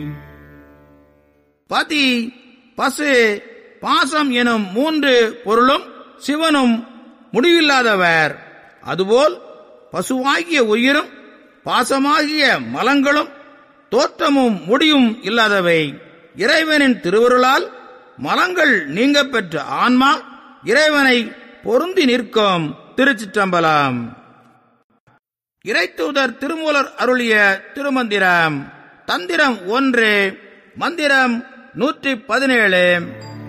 பதி பசு பாசம் எனும் மூன்று பொருளும் சிவனும் முடிவில்லாதவர் அதுபோல் பசுவாகிய உயிரும் பாசமாகிய மலங்களும் தோற்றமும் முடியும் இல்லாதவை இறைவனின் திருவருளால் மலங்கள் நீங்க பெற்ற ஆன்மா இறைவனை பொருந்தி நிற்கும் திருச்சிற்றம்பலம் இறைத்தூதர் திருமூலர் அருளிய திருமந்திரம் தந்திரம் ஒன்று மந்திரம் நூற்றி பதினேழு